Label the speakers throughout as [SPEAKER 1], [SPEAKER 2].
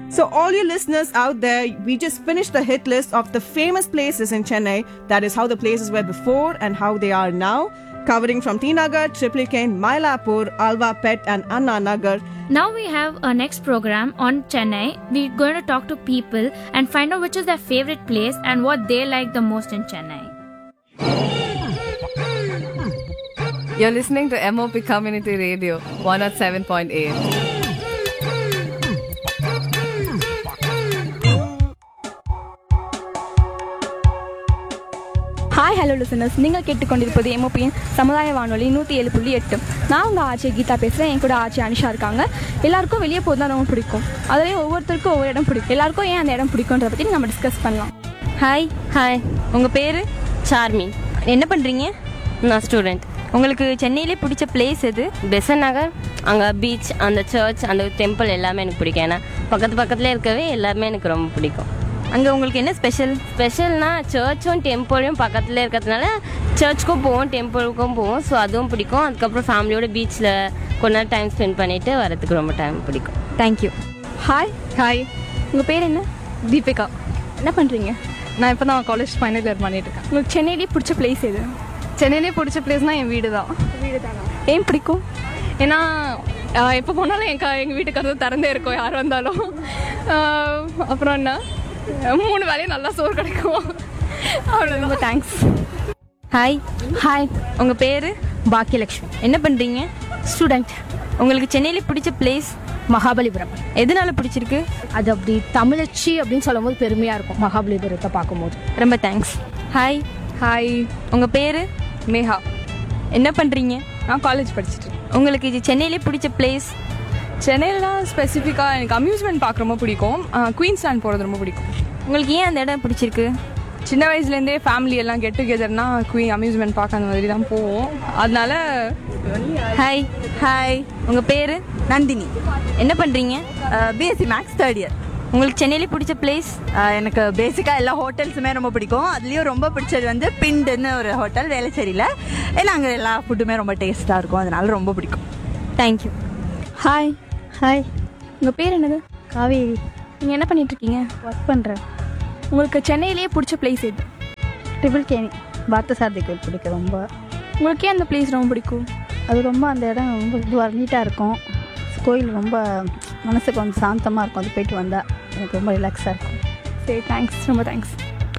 [SPEAKER 1] So, all you listeners out there, we just finished the hit list of the famous places in Chennai. That is how the places were before and how they are now, covering from T Nagar, Triplicane, Mylapore, Alva Pet, and Anna Nagar.
[SPEAKER 2] Now we have our next program on Chennai. We're going to talk to people and find out which is their favorite place and what they like the most in Chennai.
[SPEAKER 3] You're listening to MOP Community Radio 107.8.
[SPEAKER 4] Hi hello listeners நீங்கள் கேட்டுக்கொண்டிருப்பது எம்ஓபியின் சமுதாய வானொலி நூற்றி ஏழு புள்ளி எட்டு நான் உங்கள் ஆட்சி கீதா பேசுகிறேன் என் கூட ஆட்சி அனிஷா இருக்காங்க எல்லாருக்கும் வெளியே போகிறது தான் ரொம்ப பிடிக்கும் அதுலேயும் ஒவ்வொருத்தருக்கும் ஒவ்வொரு இடம் பிடிக்கும் எல்லாருக்கும் ஏன் அந்த இடம் பிடிக்குன்றத பற்றி நம்ம டிஸ்கஸ் பண்ணலாம்
[SPEAKER 5] ஹாய் ஹாய் உங்கள் பேர் சார்மின் என்ன பண்ணுறீங்க நான் ஸ்டூடெண்ட் உங்களுக்கு சென்னையிலே பிடிச்ச பிளேஸ் எது பெசன் நகர் அங்கே பீச் அந்த சர்ச் அந்த டெம்பிள் எல்லாமே எனக்கு பிடிக்கும் ஏன்னா பக்கத்து பக்கத்தில் இருக்கவே எல்லாமே எனக்கு ரொம்ப பிடிக்கும் அங்கே உங்களுக்கு என்ன ஸ்பெஷல் ஸ்பெஷல்னா சர்ச்சும் டெம்பிளும் பக்கத்தில் இருக்கிறதுனால சர்ச்சுக்கும் போவோம் டெம்பிளுக்கும் போவோம் ஸோ அதுவும் பிடிக்கும் அதுக்கப்புறம் ஃபேமிலியோட பீச்சில் கொஞ்ச நேரம் டைம் ஸ்பெண்ட் பண்ணிவிட்டு வரதுக்கு ரொம்ப டைம் பிடிக்கும் தேங்க்யூ
[SPEAKER 4] ஹாய்
[SPEAKER 6] ஹாய்
[SPEAKER 4] உங்கள் பேர் என்ன
[SPEAKER 6] தீபிகா
[SPEAKER 4] என்ன பண்ணுறீங்க
[SPEAKER 6] நான் இப்போ தான் காலேஜ் ஃபைனல் இயர் பண்ணிட்டு இருக்கேன்
[SPEAKER 4] உங்களுக்கு சென்னையிலே பிடிச்ச பிளேஸ் எது
[SPEAKER 6] சென்னையிலே பிடிச்ச பிளேஸ்னால் என் வீடு தான்
[SPEAKER 4] ஏன் பிடிக்கும்
[SPEAKER 6] ஏன்னா ஆஹ், எப்போ போனாலும் என் கா எங்கள் வீட்டு கதவு திறந்தே இருக்கும் யார் வந்தாலும் ஆஹ், அப்புறம் என்ன மூணு வேலையும் நல்லா சோறு கிடைக்கும் அவ்வளோதான்
[SPEAKER 4] ரொம்ப தேங்க்ஸ்
[SPEAKER 5] ஹாய்
[SPEAKER 4] ஹாய்
[SPEAKER 5] உங்கள் பேர்
[SPEAKER 7] பாக்கியலட்சுமி
[SPEAKER 5] என்ன பண்ணுறீங்க
[SPEAKER 7] ஸ்டூடெண்ட்
[SPEAKER 5] உங்களுக்கு சென்னையில பிடிச்ச பிளேஸ்
[SPEAKER 7] மகாபலிபுரம்
[SPEAKER 5] எதனால பிடிச்சிருக்கு
[SPEAKER 7] அது அப்படி தமிழச்சி அப்படின்னு சொல்லும்போது பெருமையாக இருக்கும் மகாபலிபுரத்தை பார்க்கும்போது
[SPEAKER 5] ரொம்ப தேங்க்ஸ் ஹாய்
[SPEAKER 6] ஹாய்
[SPEAKER 5] உங்கள் பேர்
[SPEAKER 6] மேஹா
[SPEAKER 5] என்ன பண்ணுறீங்க
[SPEAKER 6] நான் காலேஜ் படிச்சுட்டு இருக்கேன்.
[SPEAKER 5] உங்களுக்கு இது சென்னையிலே பிடிச்ச பிளேஸ்
[SPEAKER 6] சென்னையிலலாம் ஸ்பெசிஃபிக்காக எனக்கு அம்யூஸ்மெண்ட் பார்க்க ரொம்ப பிடிக்கும் குயின்ஸ் லேண்ட் போகிறது ரொம்ப பிடிக்கும்
[SPEAKER 5] உங்களுக்கு ஏன் அந்த இடம் பிடிச்சிருக்கு
[SPEAKER 6] சின்ன வயசுலேருந்தே ஃபேமிலி எல்லாம் கெட் டுகெதர்னா குயின் அம்யூஸ்மெண்ட் பார்க்க அந்த மாதிரி தான் போவோம் அதனால
[SPEAKER 5] ஹாய் ஹாய் உங்கள் பேர்
[SPEAKER 8] நந்தினி
[SPEAKER 5] என்ன பண்ணுறீங்க
[SPEAKER 8] பிஎஸ்சி மேக்ஸ் தேர்ட் இயர்
[SPEAKER 5] உங்களுக்கு சென்னையிலே பிடிச்ச பிளேஸ்
[SPEAKER 8] எனக்கு பேசிக்காக எல்லா ஹோட்டல்ஸுமே ரொம்ப பிடிக்கும் அதுலேயும் ரொம்ப பிடிச்சது வந்து பிண்டுன்னு ஒரு ஹோட்டல் வேலைச்சேரியில் ஏன்னா அங்கே எல்லா ஃபுட்டுமே ரொம்ப டேஸ்ட்டாக இருக்கும் அதனால ரொம்ப பிடிக்கும்
[SPEAKER 5] தேங்க்யூ
[SPEAKER 4] ஹாய்
[SPEAKER 7] ஹாய்
[SPEAKER 4] உங்கள் பேர் என்னது
[SPEAKER 7] காவேரி
[SPEAKER 4] நீங்கள் என்ன பண்ணிட்டு இருக்கீங்க
[SPEAKER 7] ஒர்க் பண்ணுறேன்
[SPEAKER 4] உங்களுக்கு சென்னையிலேயே பிடிச்ச பிளேஸ் எது
[SPEAKER 7] ட்ரிபிள் கேணி பார்த்தசாரதி கோயில் பிடிக்கும் ரொம்ப
[SPEAKER 4] உங்களுக்கு ஏன் அந்த பிளேஸ் ரொம்ப பிடிக்கும்
[SPEAKER 7] அது ரொம்ப அந்த இடம் ரொம்ப இதுவாக நீட்டாக இருக்கும் கோயில் ரொம்ப மனசுக்கு கொஞ்சம் சாந்தமாக இருக்கும் அது போயிட்டு வந்தால் எனக்கு ரொம்ப ரிலாக்ஸாக இருக்கும்
[SPEAKER 4] சரி தேங்க்ஸ் ரொம்ப தேங்க்ஸ்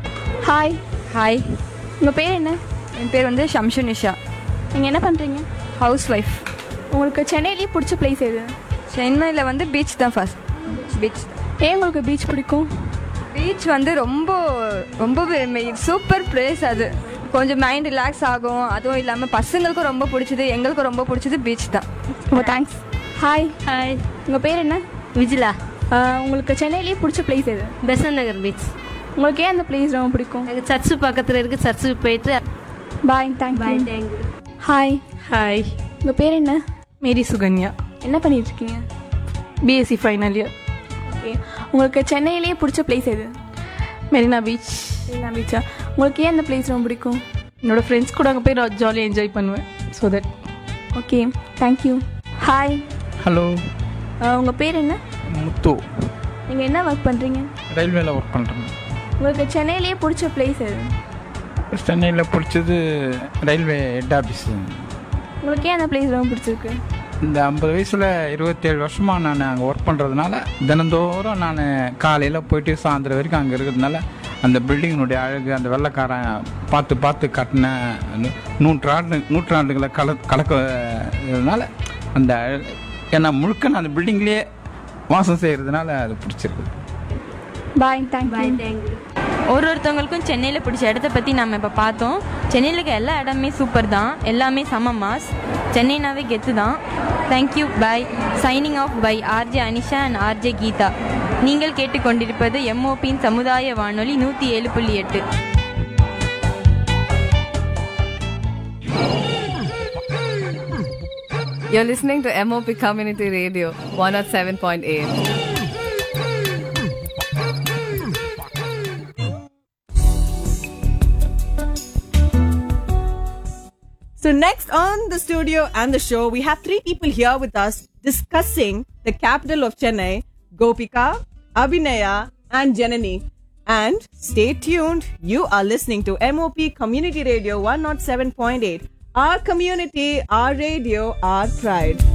[SPEAKER 4] ஹாய்
[SPEAKER 5] ஹாய்
[SPEAKER 4] உங்கள் பேர் என்ன
[SPEAKER 5] என் பேர் வந்து ஷம்ஷு நிஷா
[SPEAKER 4] நீங்கள் என்ன பண்ணுறீங்க
[SPEAKER 5] ஹவுஸ் ஒய்ஃப்
[SPEAKER 4] உங்களுக்கு சென்னையிலேயே பிடிச்ச பிளேஸ் எது
[SPEAKER 5] சென்னையில் வந்து பீச் தான் ஃபர்ஸ்ட் பீச்
[SPEAKER 4] ஏன் உங்களுக்கு பீச் பிடிக்கும்
[SPEAKER 5] பீச் வந்து ரொம்ப ரொம்ப சூப்பர் பிளேஸ் அது கொஞ்சம் மைண்ட் ரிலாக்ஸ் ஆகும் அதுவும் இல்லாமல் பசங்களுக்கும் ரொம்ப பிடிச்சது எங்களுக்கும் ரொம்ப பிடிச்சது பீச் தான்
[SPEAKER 4] ரொம்ப தேங்க்ஸ் ஹாய்
[SPEAKER 7] ஹாய்
[SPEAKER 4] உங்கள் பேர் என்ன
[SPEAKER 7] விஜிலா
[SPEAKER 4] ஆஹ், உங்களுக்கு சென்னையிலேயே பிடிச்ச பிளேஸ் எது
[SPEAKER 7] பெசன் நகர் பீச்
[SPEAKER 4] உங்களுக்கு ஏன் அந்த பிளேஸ் ரொம்ப பிடிக்கும்
[SPEAKER 7] எனக்கு சர்ச்சு பக்கத்தில் இருக்குது சர்ச்சுக்கு போயிட்டு
[SPEAKER 4] பாய் தேங்க்யூ ஹாய்
[SPEAKER 6] ஹாய்
[SPEAKER 4] உங்கள் பேர் என்ன
[SPEAKER 6] மேரி சுகன்யா
[SPEAKER 4] என்ன பண்ணிட்டு இருக்கீங்க
[SPEAKER 6] பிஎஸ்சி ஃபைனல் இயர்
[SPEAKER 4] ஓகே உங்களுக்கு சென்னையிலேயே பிடிச்ச பிளேஸ் எது
[SPEAKER 6] மெரினா பீச்
[SPEAKER 4] மெரினா பீச்சா உங்களுக்கு ஏன் அந்த பிளேஸ் ரொம்ப பிடிக்கும்
[SPEAKER 6] என்னோட ஃப்ரெண்ட்ஸ் கூட அங்கே போய் ஜாலியாக என்ஜாய் பண்ணுவேன் so that
[SPEAKER 4] okay thank you hi
[SPEAKER 9] hello
[SPEAKER 4] உங்கள் பேர் என்ன
[SPEAKER 9] முத்து
[SPEAKER 4] நீங்கள் என்ன ஒர்க் பண்ணுறீங்க
[SPEAKER 9] ரயில்வேல ஒர்க் பண்ணுறேன்
[SPEAKER 4] உங்களுக்கு சென்னையிலேயே பிடிச்ச பிளேஸ் எது
[SPEAKER 9] சென்னையில் பிடிச்சது ரயில்வே ஹெட் ஆஃபீஸ்
[SPEAKER 4] உங்களுக்கு ஏன் அந்த பிளேஸ் ரொம்ப பிடிச்சிருக்கு
[SPEAKER 9] இந்த ஐம்பது வயசில் இருபத்தேழு வருஷமாக நான் அங்கே ஒர்க் பண்ணுறதுனால தினந்தோறும் நான் காலையில் போயிட்டு சாயந்தரம் வரைக்கும் அங்கே இருக்கிறதுனால அந்த பில்டிங்கினுடைய அழகு அந்த வெள்ளைக்காரன் பார்த்து பார்த்து கட்டின நூ- நூற்றாண்டு நூற்றாண்டுகளை கல கலக்கிறதுனால அந்த அழ- ஏன்னா முழுக்க நான் அந்த பில்டிங்லேயே வாசம் செய்கிறதுனால அது பிடிச்சிருக்கு
[SPEAKER 4] பாய் தேங்க்யூ
[SPEAKER 5] ஒரு ஒருத்தவங்களுக்கும் சென்னையில் பிடிச்ச இடத்த பற்றி நம்ம இப்போ பார்த்தோம் சென்னையில் இருக்க எல்லா இடமே சூப்பர் தான் எல்லாமே செம மாஸ் சென்னைனாவே கெத்து தான் thank you bye signing off by RJ Anisha and RJ Geetha நீங்கள் கேட்டுக்கொண்டிருப்பது எம்ஓபியின் சமுதாய வானொலி நூற்றி ஏழு புள்ளி எட்டு
[SPEAKER 3] You're listening to MOP Community Radio 107.8.
[SPEAKER 1] So, next on the studio and the show, we have three people here with us discussing the capital of Chennai, Gopika, Abhinaya, and Janani. And stay tuned. You are listening to MOP Community Radio 107.8. Our community, our radio, our pride.